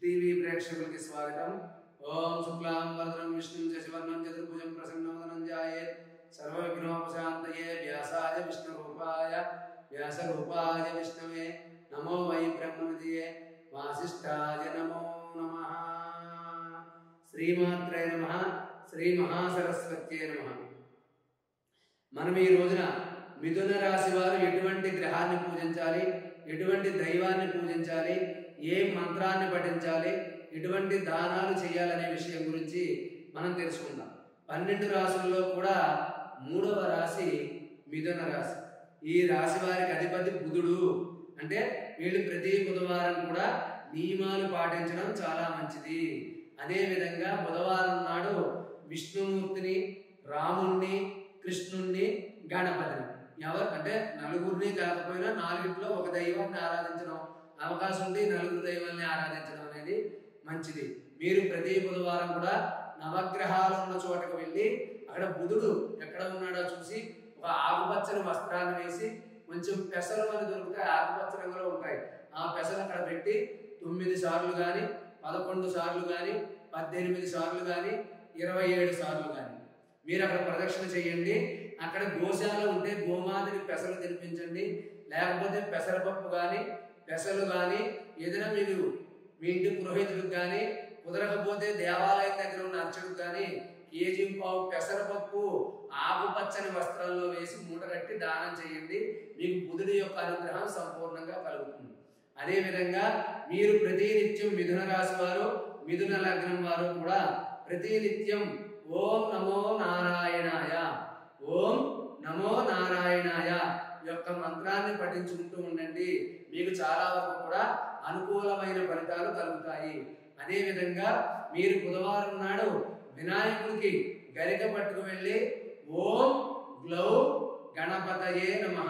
TV ప్రేక్షకులకి స్వాగతం ఓం శుక్లాం వరదరం విష్ణుం శశివర్ణం చతుర్భుజం ప్రసన్నవదనం జాయేత్ సర్వ విఘ్నోపశాంతయే వ్యాసాయ విష్ణు రూపాయ వ్యాస రూపాయ విష్ణవే నమో వై బ్రహ్మనిధియే వాసిష్ఠాయ నమో నమ శ్రీమాత్రే నమ శ్రీ మహాసరస్వత్యే నమ మనం ఈ రోజున మిథున రాశి వారు ఎటువంటి గ్రహాన్ని పూజించాలి ఎటువంటి దైవాన్ని పూజించాలి ఏ మంత్రాన్ని పఠించాలి ఎటువంటి దానాలు చేయాలనే విషయం గురించి మనం తెలుసుకుందాం పన్నెండు రాశుల్లో కూడా మూడవ రాశి మిథున రాశి ఈ రాశి వారికి అధిపతి బుధుడు అంటే వీళ్ళు ప్రతి బుధవారం కూడా నియమాలు పాటించడం చాలా మంచిది అదే విధంగా బుధవారం నాడు విష్ణుమూర్తిని రాముణ్ణి కృష్ణుణ్ణి గణపతిని ఎవరు అంటే నలుగురిని కాకపోయినా నాలుగిట్లో ఒక దైవాన్ని ఆరాధించడం అవకాశం ఉంటే ఈ నలుగురు దైవాల్ని ఆరాధించడం అనేది మంచిది మీరు ప్రతి బుధవారం కూడా నవగ్రహాలు ఉన్న చోటకు వెళ్ళి అక్కడ బుధుడు ఎక్కడ ఉన్నాడో చూసి ఒక ఆకుపచ్చని వస్త్రాన్ని వేసి కొంచెం పెసలు అని దొరికితే ఆకుపచ్చ రంగులో ఉంటాయి ఆ పెసలు అక్కడ పెట్టి తొమ్మిది సార్లు కానీ పదకొండు సార్లు కానీ పద్దెనిమిది సార్లు కానీ ఇరవై ఏడు సార్లు కానీ మీరు అక్కడ ప్రదక్షిణ చేయండి అక్కడ గోశాల ఉంటే గోమాతని పెసలు తినిపించండి లేకపోతే పెసరపప్పు కానీ పెసలు కానీ ఏదైనా మీరు మీ ఇంటి పురోహితుడికి కానీ కుదరకపోతే దేవాలయం దగ్గర ఉన్న అర్చకుడికి కానీ కేజీ పావు పెసరపప్పు ఆకుపచ్చని వస్త్రంలో వేసి మూట కట్టి దానం చేయండి మీకు బుధుడి యొక్క అనుగ్రహం సంపూర్ణంగా కలుగుతుంది అదేవిధంగా మీరు ప్రతినిత్యం మిథున రాశి వారు మిథున లగ్నం వారు కూడా ప్రతినిత్యం ఓం నమో నారాయణాయ ఓం నమో నారాయణాయ యొక్క మంత్రాన్ని పఠించుకుంటూ ఉండండి మీకు చాలా వరకు కూడా అనుకూలమైన ఫలితాలు కలుగుతాయి అదేవిధంగా మీరు బుధవారం నాడు వినాయకుడికి గరిక పట్టుకు వెళ్ళి ఓం గ్లౌ గణపతయే నమ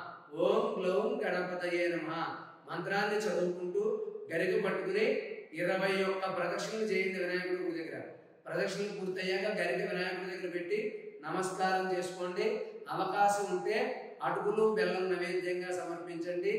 ఓం గ్లౌం గణపతయే నమ మంత్రాన్ని చదువుకుంటూ గరిక పట్టుకుని ఇరవై ఒక్క ప్రదక్షిణలు చేయండి వినాయకుడి గుడి దగ్గర ప్రదక్షిణలు పూర్తయ్యాక గరిక వినాయకుడి దగ్గర పెట్టి నమస్కారం చేసుకోండి అవకాశం ఉంటే అటుకులు బెల్లం నైవేద్యంగా సమర్పించండి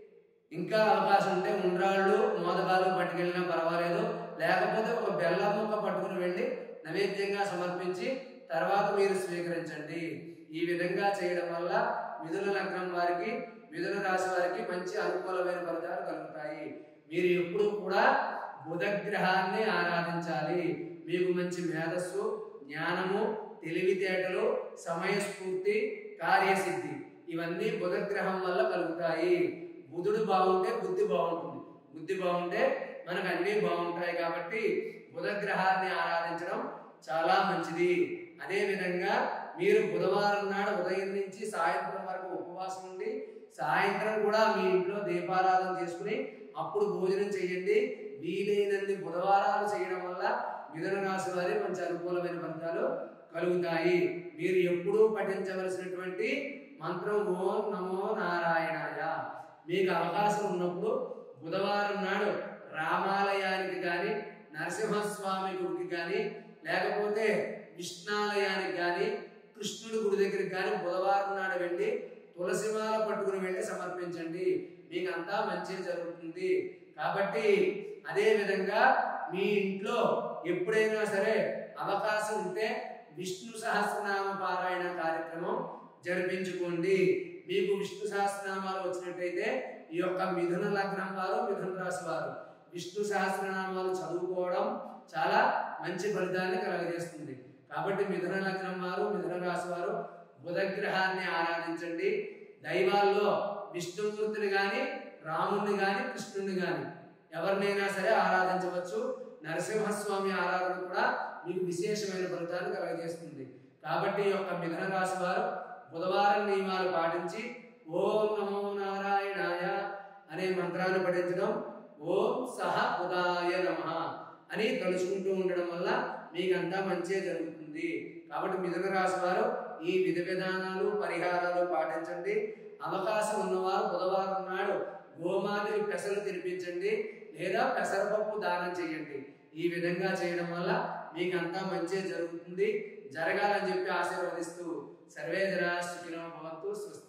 ఇంకా అవకాశం ఉంటే ఉండ్రాళ్ళు మోదకాలు పట్టుకెళ్ళినా పర్వాలేదు లేకపోతే ఒక బెల్లం ముక్క పట్టుకుని వెళ్ళి నైవేద్యంగా సమర్పించి తర్వాత మీరు స్వీకరించండి ఈ విధంగా చేయడం వల్ల మిథున లగ్నం వారికి మిథున రాశి వారికి మంచి అనుకూలమైన ఫలితాలు కలుగుతాయి మీరు ఎప్పుడు కూడా బుధగ్రహాన్ని ఆరాధించాలి మీకు మంచి మేధస్సు జ్ఞానము తెలివితేటలు సమయస్ఫూర్తి కార్యసిద్ధి ఇవన్నీ బుధగ్రహం వల్ల కలుగుతాయి బుధుడు బాగుంటే బుద్ధి బాగుంటుంది బుద్ధి బాగుంటే మనకు అన్నీ బాగుంటాయి కాబట్టి బుధగ్రహాన్ని ఆరాధించడం చాలా మంచిది అదే విధంగా మీరు బుధవారం నాడు ఉదయం నుంచి సాయంత్రం వరకు ఉపవాసం ఉండి సాయంత్రం కూడా మీ ఇంట్లో దీపారాధన చేసుకుని అప్పుడు భోజనం చేయండి వీలైనన్ని బుధవారాలు చేయడం వల్ల మిథున రాశి వారి మంచి అనుకూలమైన ఫలితాలు కలుగుతాయి మీరు ఎప్పుడూ పఠించవలసినటువంటి మంత్రం ఓం నమో నారాయణాయ మీకు అవకాశం ఉన్నప్పుడు బుధవారం నాడు రామాలయానికి కానీ నరసింహస్వామి గుడికి కానీ లేకపోతే విష్ణాలయానికి కానీ కృష్ణుడి గుడి దగ్గరికి కానీ బుధవారం నాడు వెళ్ళి తులసిమాల పట్టుకుని వెళ్ళి సమర్పించండి మీకు అంతా మంచి జరుగుతుంది కాబట్టి అదే విధంగా మీ ఇంట్లో ఎప్పుడైనా సరే అవకాశం ఉంటే విష్ణు సహస్రనామ పారాయణ కార్యక్రమం జరిపించుకోండి మీకు విష్ణు సహస్రనామాలు వచ్చినట్టయితే ఈ యొక్క మిథున లగ్నం వారు మిథున రాశి వారు విష్ణు సహస్రనామాలు చదువుకోవడం చాలా మంచి ఫలితాన్ని కలగజేస్తుంది కాబట్టి మిథున లగ్నం వారు మిథున రాశి వారు బుధగ్రహాన్ని ఆరాధించండి దైవాల్లో విష్ణుమూర్తిని కానీ రాముణ్ణి కానీ కృష్ణుని కానీ ఎవరినైనా సరే ఆరాధించవచ్చు నరసింహస్వామి ఆరాధన కూడా మీకు విశేషమైన ఫలితాన్ని కలగజేస్తుంది కాబట్టి ఈ యొక్క మిథున రాశి వారు బుధవారం నియమాలు పాటించి ఓం నమో నారాయణాయ అనే మంత్రాన్ని పఠించడం ఓం సహ ఉదాయ నమ అని తలుచుకుంటూ ఉండడం వల్ల మీకంతా మంచిగా జరుగుతుంది కాబట్టి మిథున రాశి వారు ఈ విధి విధానాలు పరిహారాలు పాటించండి అవకాశం ఉన్నవారు బుధవారం నాడు గోమాతకి పెసలు తినిపించండి లేదా పెసరపప్పు దానం చేయండి ఈ విధంగా చేయడం వల్ల మీకంతా మంచి జరుగుతుంది జరగాలని చెప్పి ఆశీర్వదిస్తూ సర్వే జనా సుఖినో భవంతు స్వస్తి